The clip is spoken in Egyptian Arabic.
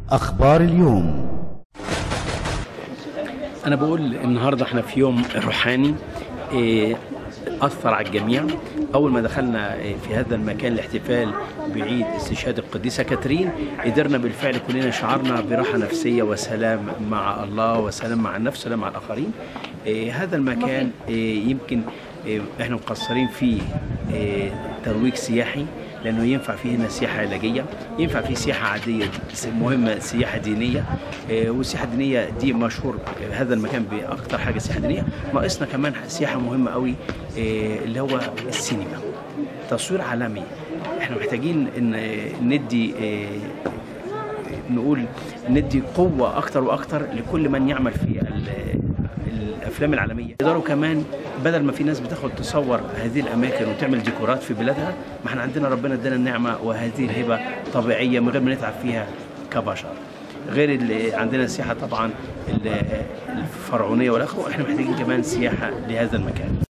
أخبار اليوم أنا بقول النهاردة احنا في يوم روحاني إيه، أثر على الجميع أول ما دخلنا إيه، في هذا المكان الاحتفال بعيد استشهاد القديسة كاترين قدرنا بالفعل كلنا شعرنا براحة نفسية وسلام مع الله وسلام مع النفس وسلام مع الآخرين إيه، هذا المكان إيه، يمكن إيه، احنا مقصرين فيه إيه، ترويج سياحي لانه ينفع فيه هنا سياحه علاجيه ينفع فيه سياحه عاديه مهمه سياحه دينيه آه، والسياحه الدينيه دي مشهور هذا المكان باكثر حاجه سياحه دينيه ناقصنا كمان سياحه مهمه قوي آه، اللي هو السينما تصوير عالمي احنا محتاجين ان ندي آه، نقول ندي قوة أكتر وأكتر لكل من يعمل في ال- الأفلام العالمية يقدروا كمان بدل ما في ناس بتاخد تصور هذه الأماكن وتعمل ديكورات في بلادها ما احنا عندنا ربنا ادانا النعمة وهذه الهبة طبيعية من غير ما نتعب فيها كبشر غير اللي عندنا السياحة طبعا ال- الفرعونية والآخر احنا محتاجين كمان سياحة لهذا المكان